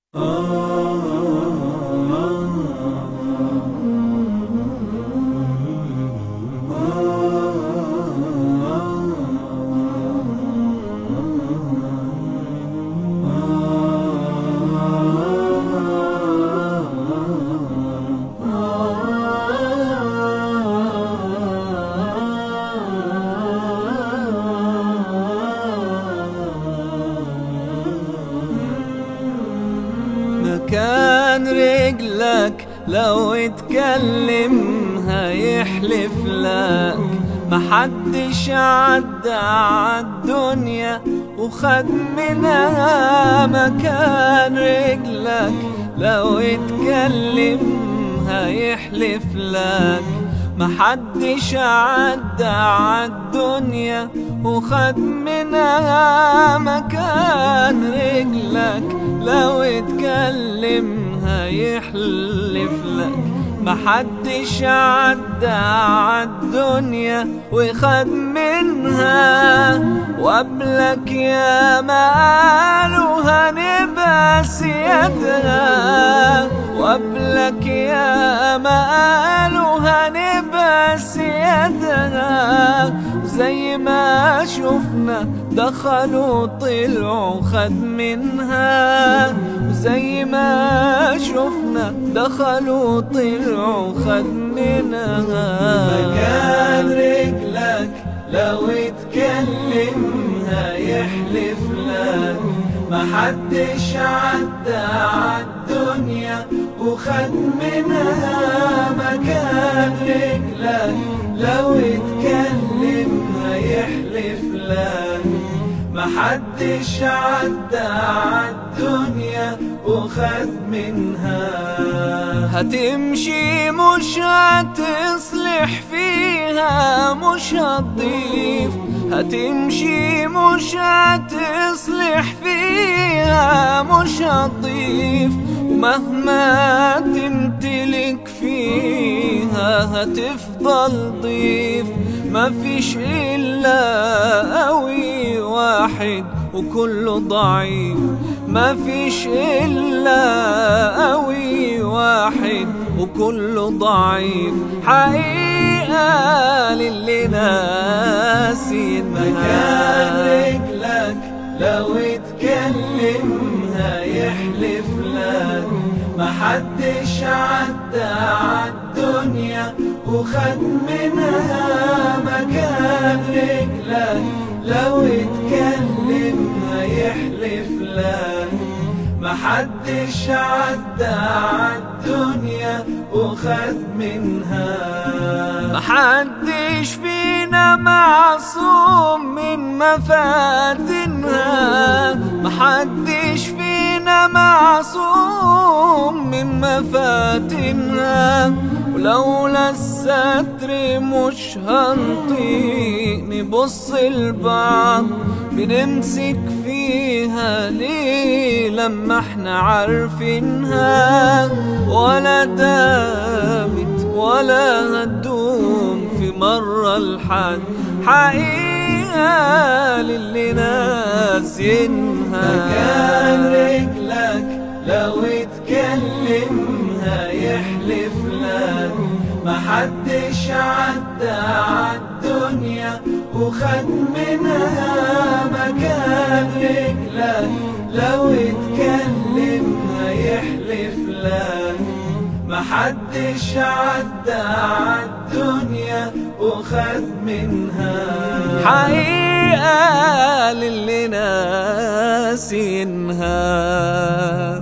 مكان رجلك لو اتكلم هيحلف لك محدش عدى عالدنيا وخد منها مكان رجلك لو اتكلم هيحلف لك محدش عدى عالدنيا وخد منها مكان رجلك لو اتكلم هيحلف لك محدش عدى عالدنيا وخد منها وقبلك يا ما قالوا هنبقى سيادها وقبلك يا ما قالوا هنبقى سيادها زي ما شفنا دخلوا طلعوا خد منها زي ما شفنا دخلوا طلعوا خد منها مكان رجلك لو اتكلم هيحلف لك محدش عدى عالدنيا وخد منها مكان رجلك لو اتكلم هيحلف لك محدش عدى عالدنيا وخد منها هتمشي مش هتصلح فيها مش هتضيف هتمشي مش هتصلح فيها مش هتضيف ومهما تمتلك فيها هتفضل ضيف مفيش إلا قوي واحد وكله ضعيف مفيش إلا قوي واحد وكله ضعيف حقيقة للي ناسي مكان رجلك لو اتكلم هيحلف لك محدش عدى عالدنيا وخد منها مكان رجلك لو اتكلم هيحلف لك محدش عدى عالدنيا وخد منها محدش فينا معصوم من مفاتنها محدش فينا معصوم من مفاتنها ولولا الستر مش هنطيق نبص لبعض بنمسك فيها ليه لما احنا عارفينها ولا دامت ولا هتدوم في مرة لحد حقيقة للي ناسينها مكان رجلك لو اتكلم هيحلف لك محدش عدى عالدنيا وخد منها مكان رجلك لو اتكلم هيحلف لك محدش عدى عالدنيا وخد منها حقيقة للي ناسينها